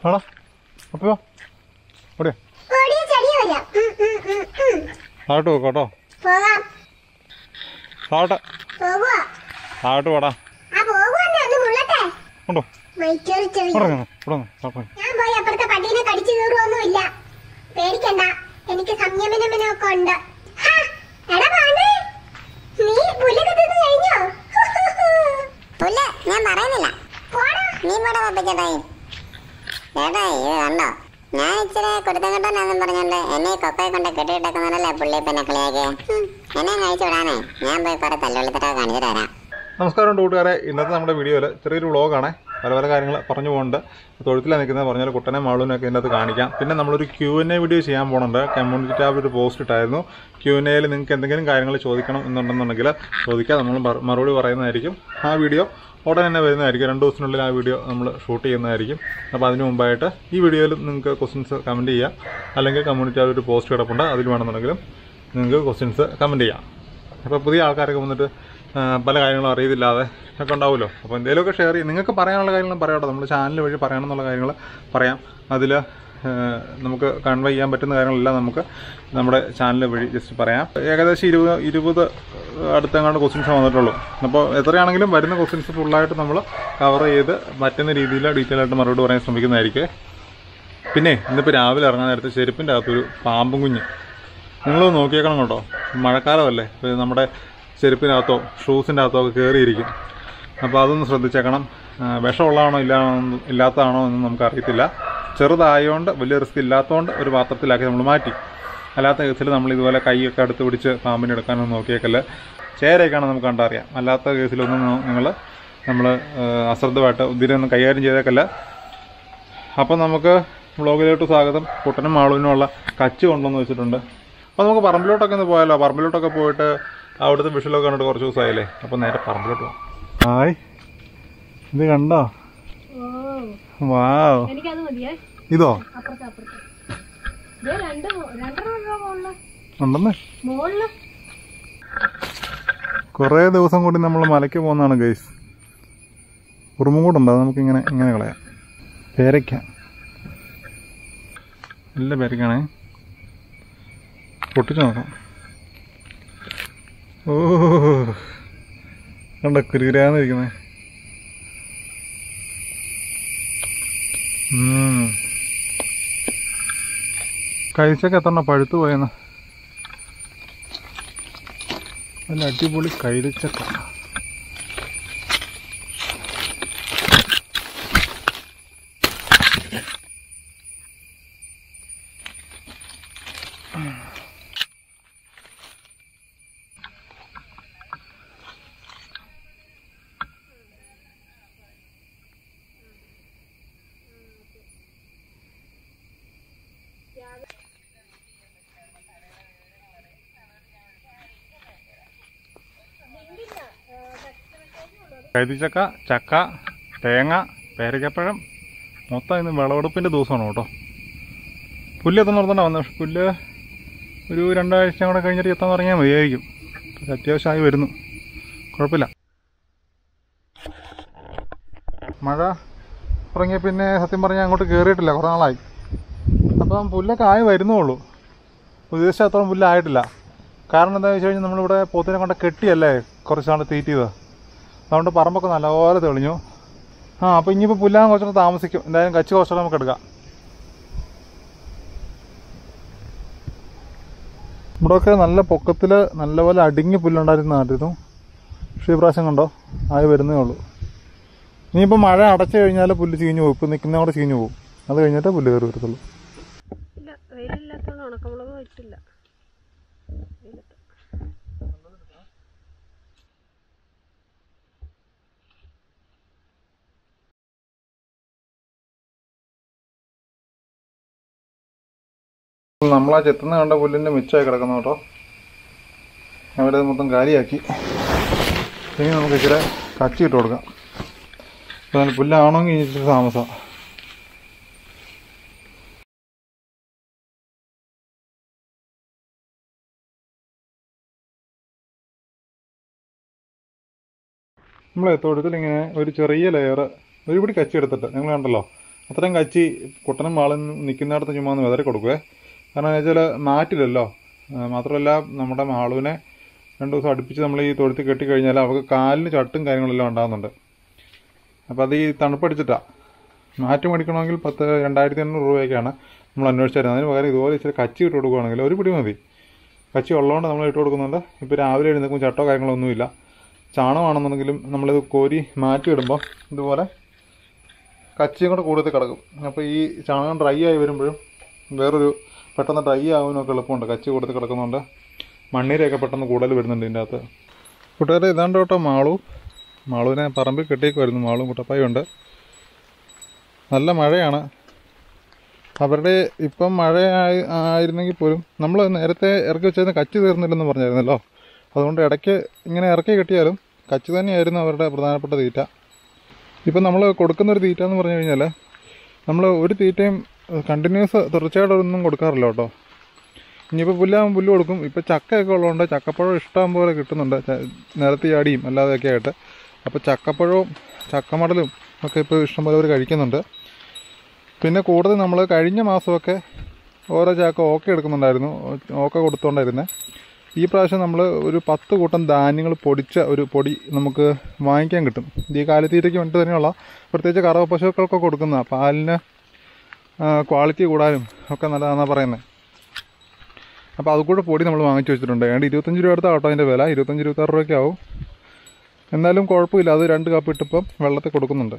ആടാ അപ്പയോ ഓടിയോ ഓടിയ ചെടി വരാം ഉം, ഉം, ഉം, ഉം. താഴോട്ട് പോക്കോ കേട്ടോ പോകാം താഴോട്ട് പോകുക താഴോട്ട് പോടാ ആ പോകുവന്നെ ഒന്ന് മുള്ളട്ടെ ഉണ്ടോ മൈച്ചൊരു ചെവി ഇവിടെ നിന്ന് ഇവിടെ നിന്ന് താഴോട്ട് ഞാൻ പോയി അപ്പുറത്തെ പട്ടീനെ കടിച്ചു കയറുവൊന്നുമില്ല പേടിക്കണ്ട എനിക്ക് സംയമനമനമൊക്കെ ഉണ്ട് ഹാ, എടാ പാണ്ടേ, നീ പുല്ലൊക്കെ തിന്നു കഴിഞ്ഞോ പുല്ല് ഞാൻ പറയുന്നില്ല പോടാ നീ പോടെ പപ്പിച്ചേട്ടായി ചേട്ടായി ഇത് കണ്ടോ ഞാൻ ഇച്ചിരി കുരുത്തക്കെട്ടനാന്നും പറഞ്ഞോണ്ട് എന്നെ ഈ കൊക്കയെ കൊണ്ട് കെട്ടിയിട്ടേക്കുന്നതല്ലേ പുള്ളി ഇപ്പൊ എന്നെ കളിയാക്കി എന്നെ കഴിച്ചു വിടാനേ ഞാൻ പോയി കുറെ തല്ലുള്ളിത്തരവ് കാണിച്ചു തരാം നമസ്കാരം കൂട്ടുകാരെ ഇന്നത്തെ നമ്മുടെ വീഡിയോയിൽ ചെറിയൊരു വ്ളോഗാണ് പല പല കാര്യങ്ങൾ പറഞ്ഞു പോകുന്നുണ്ട് തൊഴുത്തിലാണ് നിൽക്കുന്നത് പറഞ്ഞാൽ കുട്ടനെ മാളൂനൊക്കെ ഇതിനകത്ത് കാണിക്കാം പിന്നെ നമ്മളൊരു ക്യൂ എൻ എ വീഡിയോ ചെയ്യാൻ പോകുന്നുണ്ട് കമ്മ്യൂണിറ്റി ടാബിൽ ഒരു പോസ്റ്റ് ഇട്ടായിരുന്നു ക്യൂ എൻ എയിൽ നിങ്ങൾക്ക് എന്തെങ്കിലും കാര്യങ്ങൾ ചോദിക്കണം എന്നുണ്ടെന്നുണ്ടെങ്കിൽ ചോദിക്കാം നമ്മൾ മറു- മറുപടി പറയുന്നതായിരിക്കും ആ വീഡിയോ ഉടൻ തന്നെ വരുന്നതായിരിക്കും രണ്ട് ദിവസത്തിനുള്ളിൽ ആ വീഡിയോ നമ്മൾ ഷൂട്ട് ചെയ്യുന്നതായിരിക്കും അപ്പോൾ അതിന് മുമ്പായിട്ട് ഈ വീഡിയോയിൽ നിങ്ങൾക്ക് ക്വസ്റ്റ്യൻസ് കമൻറ്റ് ചെയ്യാം അല്ലെങ്കിൽ കമ്മ്യൂണിറ്റി ടാബിൽ ഒരു പോസ്റ്റ് കിടപ്പുണ്ട് അതിൽ വേണമെന്നുണ്ടെങ്കിലും നിങ്ങൾക്ക് ക്വസ്റ്റ്യൻസ് കമൻറ്റ് ചെയ്യാം അപ്പോൾ പുതിയ ആൾക്കാരൊക്കെ വന്നിട്ട് ആ, പല കാര്യങ്ങളും അറിയത്തില്ലാതെ ഒക്കെ ഉണ്ടാവുമല്ലോ അപ്പോൾ എന്തെങ്കിലുമൊക്കെ ഷെയർ ചെയ്യും നിങ്ങൾക്ക് പറയാനുള്ള കാര്യങ്ങളും പറയാട്ടോ നമ്മൾ ചാനൽ വഴി പറയണമെന്നുള്ള കാര്യങ്ങൾ പറയാം അതിൽ നമുക്ക് കൺവേ ചെയ്യാൻ പറ്റുന്ന കാര്യങ്ങളെല്ലാം നമുക്ക് നമ്മുടെ ചാനൽ വഴി ജസ്റ്റ് പറയാം ഏകദേശം ഇരുപത് ഇരുപത് അടുത്തെങ്ങാണ്ട് ക്വസ്റ്റ്യൻസ് വന്നിട്ടുള്ളൂ അപ്പോൾ എത്രയാണെങ്കിലും വരുന്ന ക്വസ്റ്റ്യൻസ് ഫുള്ളായിട്ട് നമ്മൾ കവർ ചെയ്ത് പറ്റുന്ന രീതിയിൽ ഡീറ്റെയിൽ ആയിട്ട് മറുപടി പറയാൻ ശ്രമിക്കുന്നതായിരിക്കും പിന്നെ ഇന്നിപ്പോൾ രാവിലെ ഇറങ്ങാൻ നേരത്തെ ചെരുപ്പിൻ്റെ അകത്തൊരു പാമ്പും കുഞ്ഞ് നിങ്ങൾ നോക്കിയേക്കണം കേട്ടോ മഴക്കാലമല്ലേ ഇത് നമ്മുടെ ചെരുപ്പിനകത്തോ ഷൂസിൻ്റെ അകത്തോ ഒക്കെ കയറിയിരിക്കും അപ്പോൾ അതൊന്ന് ശ്രദ്ധിച്ചേക്കണം ആ, വിഷമുള്ളതാണോ ഇല്ലാണോ ഇല്ലാത്തതാണോ എന്ന് നമുക്ക് അറിയത്തില്ല ചെറുതായതുകൊണ്ട് വലിയ റിസ്ക് ഇല്ലാത്തതുകൊണ്ട് ഒരു പാത്രത്തിലാക്കി നമ്മൾ മാറ്റി അല്ലാത്ത കേസിൽ നമ്മൾ ഇതുപോലെ കൈയൊക്കെ അടുത്ത് പിടിച്ച് പാമ്പിനെ എടുക്കാനൊന്നും നോക്കിയേക്കല്ല ചേരയൊക്കെയാണ് നമുക്ക് കണ്ടറിയാം അല്ലാത്ത കേസിലൊന്നും നിങ്ങൾ നമ്മൾ അശ്രദ്ധമായിട്ട് ഇതിനൊന്നും കൈകാര്യം ചെയ്തേക്കല്ല അപ്പോൾ നമുക്ക് വ്ളോഗിലോട്ട് സ്വാഗതം കുട്ടനും മാളുവിനുമുള്ള കച്ച് കൊണ്ടുവന്ന് വെച്ചിട്ടുണ്ട് അപ്പോൾ നമുക്ക് പറമ്പിലോട്ടൊക്കെ ഒന്ന് പോയാലോ പറമ്പിലോട്ടൊക്കെ പോയിട്ട് അവിടുത്തെ വിഷലൊക്കെ കണ്ടിട്ട് കുറച്ച് ദിവസമായില്ലേ അപ്പോൾ നേരെ പറമ്പിലോട്ട് പോകാം ഹായ് ഇത് കണ്ടോ വാവ് എനിക്കത് മതിയേ ഇതോ അപ്പുറത്ത് അപ്പുറത്ത് ദേ രണ്ട് മോ- രണ്ടെണ്ണം ഉണ്ടോ മുകളില് ഉണ്ടെന്ന് മുകളില് കുറേ ദിവസം കൂടി നമ്മൾ മലയ്ക്ക് പോകുന്നതാണ് ഗൈസ് ഉറുമും കൂടെ ഉണ്ടാവും നമുക്ക് ഇങ്ങനെ ഇങ്ങനെ കളയാം പേരയ്ക്ക നല്ല പേരയ്ക്കാണേ പൊട്ടിച്ച് നോക്കാം ഓ കണ്ടോ കുരുകുരാന്നിരിക്കുന്നേ ഉം. കഴിച്ചൊക്കെ എത്ര പഴുത്തു പോയെന്ന് നല്ല അടിപൊളി കൈതച്ചക്ക കൈതിച്ചക്ക ചക്ക തേങ്ങ പേരയ്ക്കപ്പഴം മൊത്തം ഇന്ന് വിളവെടുപ്പിൻ്റെ ദിവസമാണ് കേട്ടോ പുല്ല് എത്തുന്ന നിർത്തണ്ട വന്നത് പക്ഷെ പുല്ല് ഒരു രണ്ടാഴ്ച കൂടെ കഴിഞ്ഞിട്ട് എത്താൻ തുടങ്ങിയാൽ മതിയായിരിക്കും ഇപ്പൊ അത്യാവശ്യമായി വരുന്നു കുഴപ്പമില്ല മഴ തുടങ്ങിയ പിന്നെ സത്യം പറഞ്ഞാൽ അങ്ങോട്ട് കയറിയിട്ടില്ല കുറേ നാളായി അപ്പം പുല്ലൊക്കെ ആയി വരുന്നുള്ളൂ ഉദ്ദേശിച്ച അത്രയും പുല്ലായിട്ടില്ല കാരണം എന്താണെന്ന് വെച്ച് കഴിഞ്ഞാൽ നമ്മളിവിടെ പോത്തിനെ കൊണ്ട് കെട്ടിയല്ലേ കുറച്ച് നാൾ തീറ്റ് ചെയ്തത് അതുകൊണ്ട് പറമ്പൊക്കെ നല്ലപോലെ തെളിഞ്ഞു ആ അപ്പോൾ ഇനിയിപ്പോൾ പുല്ലാൻ കുറച്ചൊക്കെ താമസിക്കും എന്തായാലും കച്ച് കുറച്ചൊക്കെ നമുക്ക് എടുക്കാം ഇവിടെയൊക്കെ നല്ല പൊക്കത്തിൽ നല്ലപോലെ അടുങ്ങി പുല്ലുണ്ടായിരുന്നായിരുന്നു പക്ഷേ ഈ പ്രാവശ്യം കണ്ടോ ആയി വരുന്നേ ഉള്ളൂ ഇനിയിപ്പോൾ മഴ അടച്ചു കഴിഞ്ഞാൽ പുല്ല് ചീഞ്ഞു പോകും ഇപ്പം നിൽക്കുന്ന കൂടെ ചീഞ്ഞു പോകും അത് കഴിഞ്ഞിട്ടേ പുല്ല് കയറി വരത്തുള്ളൂ ഇല്ല വെയിലില്ലാത്തതുകൊണ്ട് ഉണക്കമുളക് പറ്റില്ല വെയിലത്ത് നമ്മളാ ചെത്തുന്ന കണ്ട പുല്ലിൻ്റെ മിച്ചമായി കിടക്കുന്നു കേട്ടോ അവിടെ അത് മൊത്തം കാലിയാക്കി ഇനി നമുക്ക് ഇച്ചിരി കച്ചി ഇട്ട് കൊടുക്കാം അപ്പോൾ അതിന് പുല്ലാണെങ്കിൽ ഇനി ഇച്ചിരി താമസം നമ്മളെ തൊഴുത്തിൽ ഇങ്ങനെ ഒരു ചെറിയ ലെയർ ഒരു പിടി കച്ചി എടുത്തിട്ട് നിങ്ങൾ കണ്ടല്ലോ അത്രയും കച്ചി കുട്ടനും വാളും നിൽക്കുന്നിടത്ത് ചുമ്മാ ഒന്ന് വിതറി കൊടുക്കുവേ കാരണം എന്ന് വെച്ചാൽ മാറ്റില്ലല്ലോ ആ, മാത്രമല്ല നമ്മുടെ മാളുവിനെ രണ്ട് ദിവസം അടുപ്പിച്ച് നമ്മൾ ഈ തൊഴുത്ത് കെട്ടിക്കഴിഞ്ഞാൽ അവൾക്ക് കാലിന് ചട്ടും കാര്യങ്ങളെല്ലാം ഉണ്ടാകുന്നുണ്ട് അപ്പോൾ അത് ഈ തണുപ്പടിച്ചിട്ടാണ് മാറ്റി മേടിക്കണമെങ്കിൽ പത്ത് രണ്ടായിരത്തി എണ്ണൂറ് രൂപയൊക്കെയാണ് നമ്മൾ അന്വേഷിച്ചായിരുന്നത് അതിന് പകരം ഇതുപോലെ ഇച്ചിരി കച്ചി ഇട്ട് കൊടുക്കുകയാണെങ്കിൽ ഒരു പിടി മതി കച്ചി ഉള്ളതുകൊണ്ട് നമ്മൾ ഇട്ട് കൊടുക്കുന്നുണ്ട് ഇപ്പോൾ രാവിലെ എഴുന്നേൽക്കുമ്പോൾ ചട്ടോ കാര്യങ്ങളൊന്നുമില്ല ചാണകമാണെന്നുണ്ടെങ്കിലും നമ്മളിത് കോരി മാറ്റി ഇടുമ്പോൾ ഇതുപോലെ കച്ചിയും കൂടെ കൂടുതൽ കിടക്കും അപ്പോൾ ഈ ചാണകം ഡ്രൈ ആയി വരുമ്പോഴും വേറൊരു പെട്ടെന്ന് ഡ്രൈ ആവാനൊക്കെ എളുപ്പമുണ്ട് കച്ചി കൂടുതൽ കിടക്കുന്നുണ്ട് മണ്ണീരൊക്കെ പെട്ടെന്ന് കൂടുതൽ വരുന്നുണ്ട് ഇതിൻ്റെ അകത്ത് കൂട്ടുകാരെ ഇതാണ്ട് കേട്ടോ മാളു മാളുവിനെ പറമ്പിൽ കെട്ടിയേക്കുമായിരുന്നു മാളും കുട്ടപ്പായും ഉണ്ട് നല്ല മഴയാണ് അവരുടെ ഇപ്പം മഴ ആയി ആയിരുന്നെങ്കിൽ പോലും നമ്മൾ നേരത്തെ ഇറക്കി വെച്ചിരുന്ന കച്ചി തീർന്നില്ലെന്ന് പറഞ്ഞായിരുന്നല്ലോ അതുകൊണ്ട് ഇടയ്ക്ക് ഇങ്ങനെ ഇറക്കി കെട്ടിയാലും കച്ചി തന്നെയായിരുന്നു അവരുടെ പ്രധാനപ്പെട്ട തീറ്റ ഇപ്പം നമ്മൾ കൊടുക്കുന്ന ഒരു തീറ്റ എന്ന് പറഞ്ഞു കഴിഞ്ഞാൽ നമ്മൾ ഒരു തീറ്റയും കണ്ടിന്യൂസ് തുടർച്ചയായിട്ടൊന്നും കൊടുക്കാറില്ല കേട്ടോ ഇനിയിപ്പോൾ പുല്ലാകുമ്പോൾ പുല്ല് കൊടുക്കും ഇപ്പോൾ ചക്കയൊക്കെ ഉള്ളതുകൊണ്ട് ചക്കപ്പഴം ഇഷ്ടം പോലെ കിട്ടുന്നുണ്ട് ച- നിലത്ത് ചാടിയും അല്ലാതെയൊക്കെ ആയിട്ട് അപ്പോൾ ചക്കപ്പഴവും ചക്കമടലും ഒക്കെ ഇപ്പോൾ ഇഷ്ടംപോലെ അവർ കഴിക്കുന്നുണ്ട് പിന്നെ കൂടുതൽ നമ്മൾ കഴിഞ്ഞ മാസമൊക്കെ ഓരോ ചാക്ക ഓക്കെ എടുക്കുന്നുണ്ടായിരുന്നു ഓക്കെ കൊടുത്തുകൊണ്ടായിരുന്നേ ഈ പ്രാവശ്യം നമ്മൾ ഒരു പത്ത് കൂട്ടം ധാന്യങ്ങൾ പൊടിച്ച ഒരു പൊടി നമുക്ക് വാങ്ങിക്കാൻ കിട്ടും ഇത് ഈ കാലിത്തീറ്റയ്ക്ക് വേണ്ടി തന്നെയുള്ള പ്രത്യേകിച്ച് കറവ പശുക്കൾക്കൊക്കെ കൊടുക്കുന്ന പാലിന് ക്വാളിറ്റി കൂടാനും ഒക്കെ നല്ലതാണെന്നാണ് പറയുന്നത് അപ്പോൾ അത് കൂടെ പൊടി നമ്മൾ വാങ്ങിച്ചു വെച്ചിട്ടുണ്ട് ഏതാണ്ട് ഇരുപത്തഞ്ച് രൂപ അടുത്ത കേട്ടോ അതിൻ്റെ വില ഇരുപത്തഞ്ച് ഇരുപത്താറ് രൂപയ്ക്ക് ആവും എന്നാലും കുഴപ്പമില്ല അത് രണ്ട് കപ്പ് ഇട്ടിപ്പം വെള്ളത്തിൽ കൊടുക്കുന്നുണ്ട്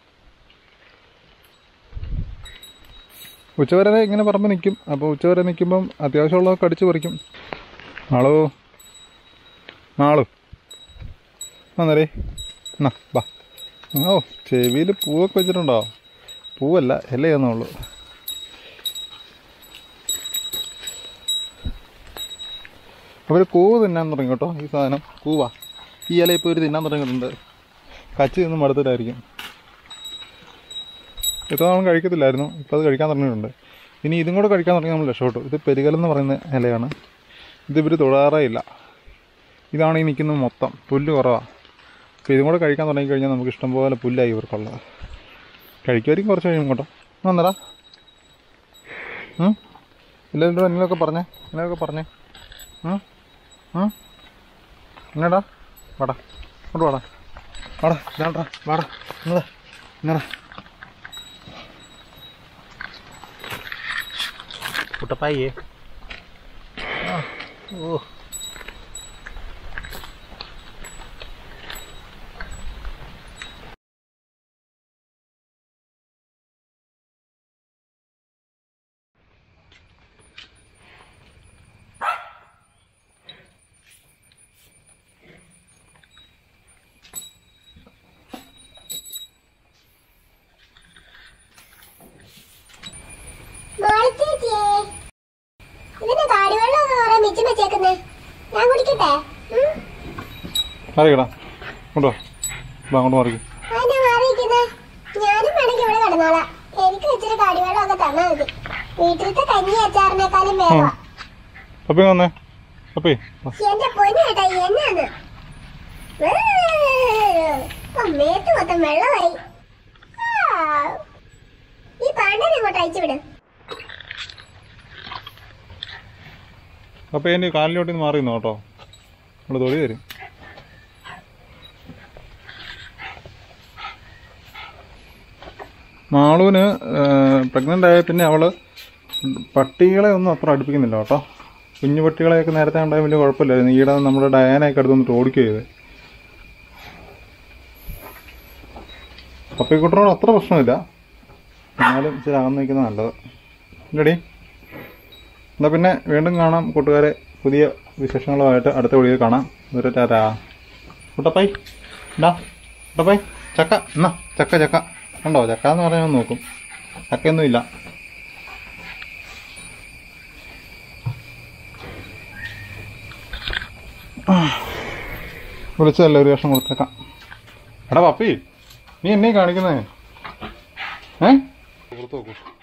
ഉച്ചവരെ ഇങ്ങനെ പറമ്പ് നിൽക്കും അപ്പോൾ ഉച്ചവരെ നിൽക്കുമ്പം അത്യാവശ്യമുള്ളതൊക്കെ അടിച്ചു പറിക്കും നാളോ നാളു വന്നരേ എന്നാ ബാ ഓ ചെവിയിൽ പൂവൊക്കെ വെച്ചിട്ടുണ്ടോ പൂവല്ല ഇലയെന്നുള്ളൂ അവർ കൂവ് തിന്നാൻ തുടങ്ങി കേട്ടോ ഈ സാധനം കൂവാ ഈ ഇല ഇപ്പോൾ ഒരു തിന്നാൻ തുടങ്ങിയിട്ടുണ്ട് കച്ചി നിന്ന് മടുത്തിട്ടായിരിക്കും ഇത്ര നാളും കഴിക്കത്തില്ലായിരുന്നു ഇപ്പോൾ അത് കഴിക്കാൻ തുടങ്ങിയിട്ടുണ്ട് ഇനി ഇതും കൂടെ കഴിക്കാൻ തുടങ്ങി നമ്മൾ രക്ഷപ്പെട്ടു ഇത് പെരുകലം എന്ന് പറയുന്ന ഇലയാണ് ഇത് ഇവർ തൊടാറേ ഇല്ല ഇതാണ് ഈ നിൽക്കുന്നത് മൊത്തം പുല്ല് കുറവാണ് അപ്പോൾ ഇതും കൂടെ കഴിക്കാൻ തുടങ്ങി കഴിഞ്ഞാൽ നമുക്ക് ഇഷ്ടംപോലെ പുല്ലായി ഇവർക്കുള്ളത് കഴിക്കുമായിരിക്കും കുറച്ച് കഴിയുമ്പോൾ കേട്ടോ വന്നടാ എല്ലാവരും എന്നൊക്കെ പറഞ്ഞേ എന്നൊക്കെ പറഞ്ഞേ ഉം? ഉം? എന്നടാ വാടാ ഇങ്ങോട്ട് വാടാ വാടാ ഇതാണ്ടാ വാടാ ഇന്നതാ ഇന്നടാ കുട്ടപ്പായേ ആ, ഓ മോളി ചേച്ചിയേ ഇതിന്റെ കാടിവെള്ളം ഒക്കെ കുറെ മിച്ചം വെച്ചേക്കുന്നേ ഞാൻ കുടിക്കട്ടെ ഉം? അറിയടാ കൊണ്ടുവാ വാ അങ്ങോട്ട് മാറിക്കും അതിനെ മാറിയിരിക്കുന്നേ ഞാനും വേണമെങ്കിൽ ഇവിടെ കിടന്നോളാം എനിക്ക് ഇച്ചിരി കാടിവെള്ളം ഒക്കെ തന്നാ മതി വീട്ടിലത്തെ കഞ്ഞി അച്ചാറിനേക്കാളും വേഗം പപ്പി വന്നേ പപ്പി വാ. എന്റെ പൊന്നു കേട്ടാ എന്നാന്ന് മേത്ത് മൊത്തം വെള്ളമായി ആ. ഈ പാണ്ടനെ അങ്ങോട്ട് അയച്ചു വിടും പപ്പി എൻ്റെ കാലിലോട്ട് നിന്ന് മാറി നിന്നോ കേട്ടോ നമ്മൾ തൊഴി തരും മാളുവിന് പ്രഗ്നൻ്റ് ആയ പിന്നെ അവള് പട്ടികളെ ഒന്നും അത്ര അടുപ്പിക്കുന്നില്ല കേട്ടോ കുഞ്ഞു പട്ടികളെയൊക്കെ നേരത്തെ ഉണ്ടായ വലിയ കുഴപ്പമില്ലായിരുന്നു ഈയിടെ നമ്മുടെ ഡയാനയൊക്കെ അടുത്ത് വന്നിട്ട് ഓടിക്കുക ചെയ്ത് പപ്പിക്കുട്ടനോട് അത്ര പ്രശ്നമില്ല എന്നാലും ഇച്ചിരി അകന്ന് നിൽക്കുന്നത് നല്ലത് ഇല്ലടി എന്നാൽ പിന്നെ വീണ്ടും കാണാം കൂട്ടുകാരെ പുതിയ വിശേഷങ്ങളുമായിട്ട് അടുത്ത വീഡിയോ കാണാം ഒരു ടാറ്റാ കുട്ടപ്പായി ഇണ്ടാ കുട്ടപ്പായി ചക്ക എന്നാ ചക്ക ചക്ക ഉണ്ടോ ചക്ക എന്ന് പറഞ്ഞാൽ ഒന്ന് നോക്കും ചക്കയൊന്നും ഇല്ല വിളിച്ചതല്ലേ ഒരു കഷ്ണം കൊടുത്തേക്കാം എടാ പപ്പി നീ എന്നെ കാണിക്കുന്നേ ഏ കൊടുത്തു നോക്കൂ